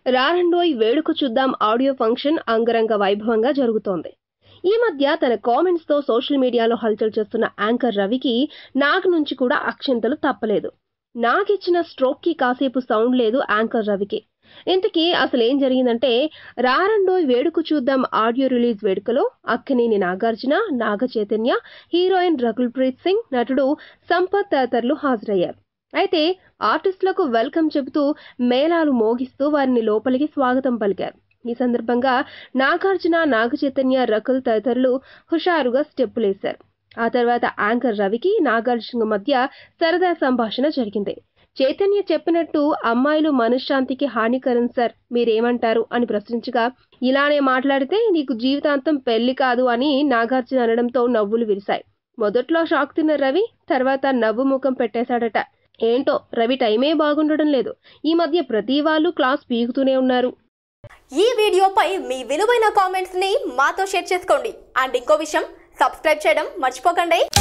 రారండోయ్ వేడుక చూద్దాం audio function అంగరంగ వైభవంగా జరుగుతోంది ఈ మధ్య తన కామెంట్స్ తో సోషల్ మీడియాలో హల్చల్ చేస్తున్న యాంకర్ రవికి నాగ్ నుంచి కూడా అక్షంతలు తప్పలేదు నాగ్ ఇచ్చిన స్ట్రోక్ కి కాసేపు సౌండ్ లేదు యాంకర్ రవికి ఇంతకీ అసలు ఏం జరిగిందంటే రారండోయ్ వేడుక చూద్దాం ఆడియో రిలీజ్ వేడుకలో అక్కినేని నాగార్జున నాగ చైతన్య హీరోయిన్ రకుల్ ప్రీత్ సింగ్ నటుడు సంపత్ తదితరులు హాజరయ్యారు అయితే ఆర్టిస్టులకు వెల్కమ్ చెబుతూ మేళాలు మోగిస్తూ వారిని లోపలికి స్వాగతం పలికారు ఈ సందర్భంగా నాగార్జున నాగ చైతన్య రకుల్ తదితరులు హుషారుగా స్టెప్పులేశారు ఆ తర్వాత యాంకర్ రవికి నాగార్జున మధ్య సరదా సంభాషణ జరిగింది చైతన్య చెప్పినట్టు అమ్మాయిలు మనశ్శాంతికి హానికరం సార్ మీరేమంటారు అని ప్రశ్నించగా ఇలానే మాట్లాడితే నీకు జీవితాంతం పెళ్లి కాదు అని నాగార్జున అనడంతో నవ్వులు విరిశాయి మొదట్లో షాక్ తిన్న రవి తర్వాత నవ్వు ముఖం పెట్టేశాడట ఏంటో రవి టైమే బాగుండడం లేదు ఈ మధ్య ప్రతి వాళ్ళు క్లాస్ పీకుతూనే ఉన్నారు ఈ వీడియోపై మీ విలువైన కామెంట్స్ ని మాతో షేర్ చేసుకోండి అండ్ ఇంకో విషయం సబ్స్క్రైబ్ చేయడం మర్చిపోకండి